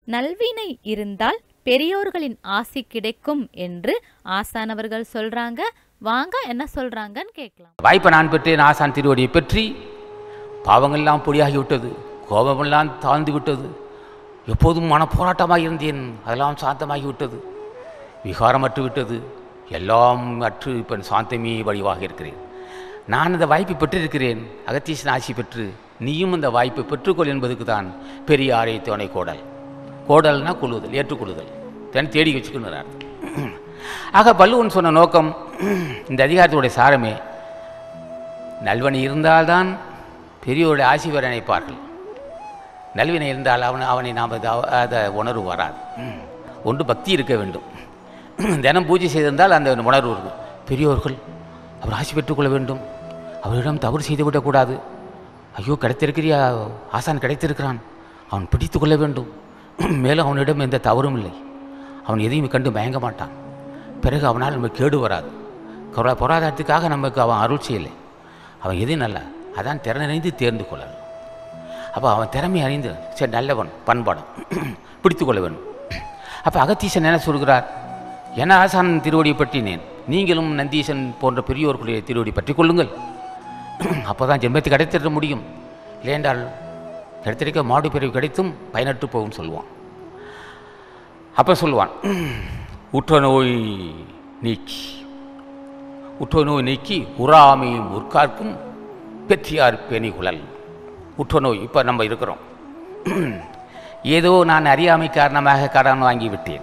நல்வினை இருந்தால் பெரியோர்களின் ஆசி கிடைக்கும் என்று ஆசானவர்கள் சொல்றாங்க வாங்க என்ன சொல்றாங்கன்னு கேட்கலாம் வாய்ப்பை நான் பெற்றேன் ஆசான் திருவடியை பற்றி பாவங்கள்லாம் பொடியாகி விட்டது கோபமெல்லாம் தாழ்ந்து விட்டது எப்போதும் மன போராட்டமாக இருந்தேன் அதெல்லாம் சாந்தமாகி விட்டது விகாரமற்று விட்டது எல்லாம் அற்று இப்போ சாந்தமே வடிவாக இருக்கிறேன் நான் இந்த வாய்ப்பை பெற்றிருக்கிறேன் அகத்தீசன் ஆசி பெற்று நீயும் இந்த வாய்ப்பை பெற்றுக்கொள் என்பதுக்கு தான் பெரியாரை துணை கோடல் கோடல்னா கொள்ளுதல் ஏற்றுக்கொள்ளுதல் தனி தேடி வச்சுக்கணும் ஆக பல்லுவன் சொன்ன நோக்கம் இந்த அதிகாரத்துடைய சாரமே நல்வனை இருந்தால்தான் பெரியோருடைய ஆசி பெற நினைப்பார்கள் நல்வினை இருந்தால் அவன் அவனை நாம் அதை உணர்வு வராது ம். ஒன்று பக்தி இருக்க வேண்டும் தினம் பூஜை செய்திருந்தால் அந்த உணர்வு இருக்கும் பெரியோர்கள் அவர் ஆசி பெற்றுக்கொள்ள வேண்டும் அவரிடம் தவறு செய்து விடக்கூடாது ஐயோ கிடைத்திருக்கிறியா ஆசான் கிடைத்திருக்கிறான் அவன் பிடித்து கொள்ள வேண்டும் மேலும் அவனிடம் எந்த தவறும் இல்லை அவன் எதையும் கண்டு மயங்க மாட்டான் பிறகு அவனால் நமக்கு கேடு வராது பொரா பொருளாதாரத்துக்காக நமக்கு அவன் அருள் செய்யலை அவன் எது நல்ல அதான் திறனறிந்து தேர்ந்து கொள்ளலாம் அப்போ அவன் திறமை அறிந்து சரி நல்லவன் பண்பாடும் பிடித்து கொள்ள வேண்டும் அப்போ அகத்தீசன் என்ன சொல்கிறார் என ஆசான் திருவடியை பற்றினேன் நீங்களும் நந்தீசன் போன்ற பெரியோர்களுடைய திருவடி பற்றி கொள்ளுங்கள் அப்போ தான் ஜென்மத்தை கிடைத்திட முடியும் இல்லையென்றால் கிடைத்திருக்க மாடு பிறகு கிடைத்தும் பயனற்று போகும் சொல்லுவான் அப்போ சொல்லுவான் உற்ற நோய் நீக்கி உற்ற நோய் நீக்கி உறாமையும் உற்கார்க்கும் பெற்றியார் பேணி குழல் உற்ற நோய் இப்போ நம்ம இருக்கிறோம் ஏதோ நான் அறியாமை காரணமாக கடன் வாங்கி விட்டேன்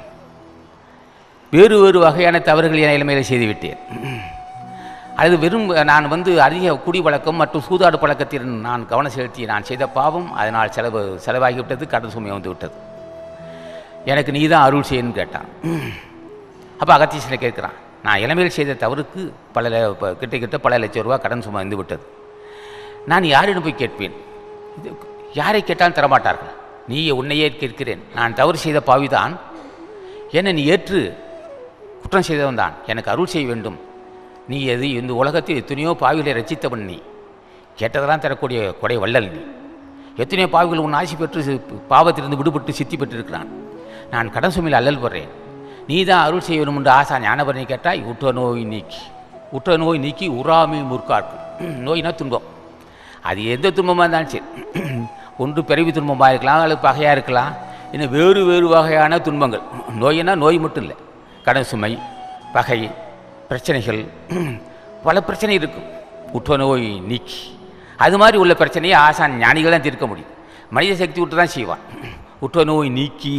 வேறு வேறு வகையான தவறுகள் என் இளமையில் செய்து விட்டேன் அது வெறும் நான் வந்து அதிக குடி பழக்கம் மற்றும் சூதாடு பழக்கத்தில் நான் கவனம் செலுத்தி நான் செய்த பாவம் அதனால் செலவு செலவாகிவிட்டது கடன் சுமை வந்து விட்டது எனக்கு நீ தான் அருள் செய்யணும்னு கேட்டான் அப்போ அகத்தீசனை கேட்குறான் நான் இளமையில் செய்த தவறுக்கு பல ல- ப- கிட்ட கிட்ட பல லட்சம் ரூபா கடன் சுமை வந்து விட்டது நான் யாரிடம் போய் கேட்பேன் இது யாரை கேட்டாலும் தரமாட்டார்கள் நீ உன்னையே கேட்கிறேன் நான் தவறு செய்த பாவிதான் என்னை நீ ஏற்று குற்றம் செய்தவன் தான் எனக்கு அருள் செய்ய வேண்டும் நீ எது இந்த உலகத்தில் எத்தனையோ பாவிகளை ரசித்தவன் நீ கேட்டதெல்லாம் தரக்கூடிய கொடை வள்ளல் நீ எத்தனையோ பாவிகள் உன் ஆசி பெற்று சி- பாவத்திலிருந்து விடுபட்டு சித்தி பெற்றிருக்கிறான் நான் கடன் சுமையில் அல்லல் படுறேன் நீ தான் அருள் செய்ய வேண்டும் என்று ஆசா ஞானபரணி கேட்டாய் உற்ற நோய் நீக்கி உற்ற நோய் நீக்கி உறாமை முற்கார்க்கு நோய்னா துன்பம் அது எந்த துன்பமாக இருந்தாலும் சரி ஒன்று பிறவி துன்பமாக இருக்கலாம் அல்லது பகையாக இருக்கலாம் இன்னும் வேறு வேறு வகையான துன்பங்கள் நோயினா நோய் மட்டும் இல்லை கடன் சுமை பகை பிரச்சனைகள் பல பிரச்சனை இருக்கும் உற்ற நோய் நீக்கி அது மாதிரி உள்ள பிரச்சனையை ஆசான் ஞானிகள் தான் தீர்க்க முடியும் மனித சக்தி விட்டு தான் செய்வான் உற்ற நோய் நீக்கி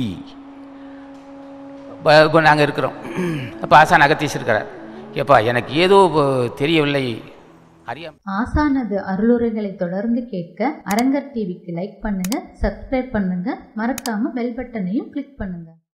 இப்போ நாங்கள் இருக்கிறோம் அப்போ ஆசான் அகத்தீஸ் இருக்கிறார் ஏப்பா எனக்கு ஏதோ அஹ், தெரியவில்லை அறியாம ஆசானது அருளுரைகளை தொடர்ந்து கேட்க அரங்கர் டிவிக்கு லைக் பண்ணுங்க சப்ஸ்கிரைப் பண்ணுங்க மறக்காம பெல் பட்டனையும் கிளிக் பண்ணுங்க